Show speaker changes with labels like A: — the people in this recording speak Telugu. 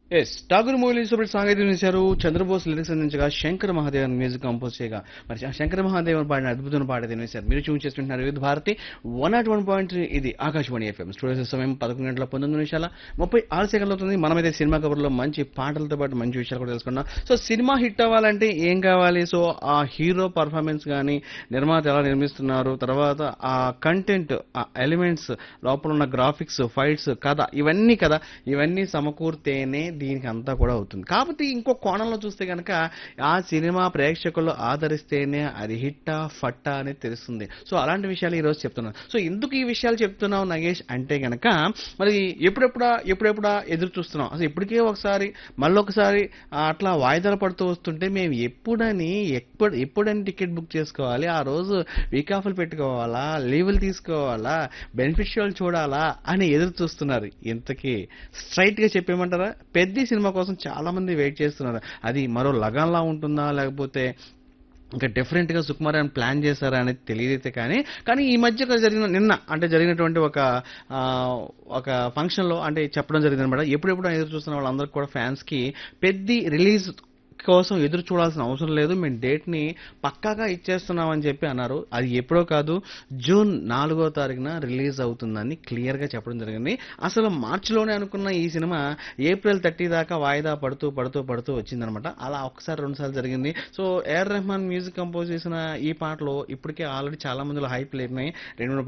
A: ఎస్ ఠాగూర్ మూవీ సూపర్ సాంగత్యం చేశారు చంద్రబోస్ లిరిక్స్ అందించగా శంకర్ మహాదేవన్ మ్యూజిక్ కంపోజ్ చేయగా మరి శ- శంకర్ మహాదేవన్ పాడిన అద్భుతమైన పాట తినేశారు మీరు చూసి చేస్తుంటున్నారు Vividh Bharati one nought one point ఇది ఆకాశవాణి ఎఫ్ఎం స్టూడియో సమయం పదకొండు గంటల పంతొమ్మిది నిమిషాల ముప్పై ఆరు సెకండ్లు అవుతుంది మనమైతే సినిమా కబుర్లో మంచి పాటలతో పాటు మంచి విషయాలు కూడా తెలుసుకున్నాం సో సినిమా హిట్ అవ్వాలంటే ఏం కావాలి సో ఆ హీరో పర్ఫార్మెన్స్ కానీ నిర్మాత ఎలా నిర్మిస్తున్నారు తర్వాత ఆ కంటెంట్ ఆ ఎలిమెంట్స్ లోపల ఉన్న గ్రాఫిక్స్ ఫైట్స్ కథ ఇవన్నీ కదా ఇవన్నీ సమకూర్తేనే దీనికి అంతా కూడా అవుతుంది కాకపోతే ఇంకో కోణంలో చూస్తే కనుక ఆ సినిమా ప్రేక్షకులు ఆదరిస్తేనే అది హిట్టా ఫట్టా అనేది తెలుస్తుంది సో అలాంటి విషయాలు ఈ రోజు చెప్తున్నాను సో ఎందుకు ఈ విషయాలు చెప్తున్నావు నగేష్ అంటే గనక మరి ఎప్పుడెప్పుడా ఎప్పుడెప్పుడా ఎదురు చూస్తున్నాం అసలు ఇప్పటికే ఒకసారి మళ్ళొకసారి ఆ, అట్లా వాయిదాలు పడుతూ వస్తుంటే మేము ఎప్పుడని ఎప్పుడు ఎప్పుడని టికెట్ బుక్ చేసుకోవాలి ఆ రోజు వీక్ ఆఫ్లు పెట్టుకోవాలా లీవులు తీసుకోవాలా బెనిఫిషియల్ చూడాలా అని ఎదురు చూస్తున్నారు ఇంతకీ స్ట్రైట్ గా చెప్పేమంటారా పెద్ద సినిమా కోసం చాలా మంది వెయిట్ చేస్తున్నారు అది మరో లగన్లా ఉంటుందా లేకపోతే ఇంకా డిఫరెంట్ గా సుకుమార్ ప్లాన్ చేశారా అనేది తెలియదైతే కానీ కానీ ఈ మధ్య ఒక జరిగిన నిన్న అంటే జరిగినటువంటి ఒక ఆ, ఒక ఫంక్షన్ లో అంటే చెప్పడం జరిగింది అనమాట ఎప్పుడెప్పుడు ఎదురు చూస్తున్న వాళ్ళందరికీ కూడా ఫ్యాన్స్ కి పెద్ద రిలీజ్ కోసం ఎదురు చూడాల్సిన అవసరం లేదు మేము డేట్ ని పక్కాగా ఇచ్చేస్తున్నామని చెప్పి అన్నారు అది ఎప్పుడో కాదు జూన్ నాలుగో తారీఖున రిలీజ్ అవుతుందని క్లియర్ గా చెప్పడం జరిగింది అసలు మార్చిలోనే అనుకున్న ఈ సినిమా ఏప్రిల్ థర్టీ దాకా వాయిదా పడుతూ పడుతూ పడుతూ వచ్చిందనమాట అలా ఒకసారి రెండు సార్లు జరిగింది so AR Rahman music compose చేసిన ఈ పాటలో ఇప్పటికే ఆల్రెడీ చాలా మందిలో హైప్ లేపినాయి రెండు మూడు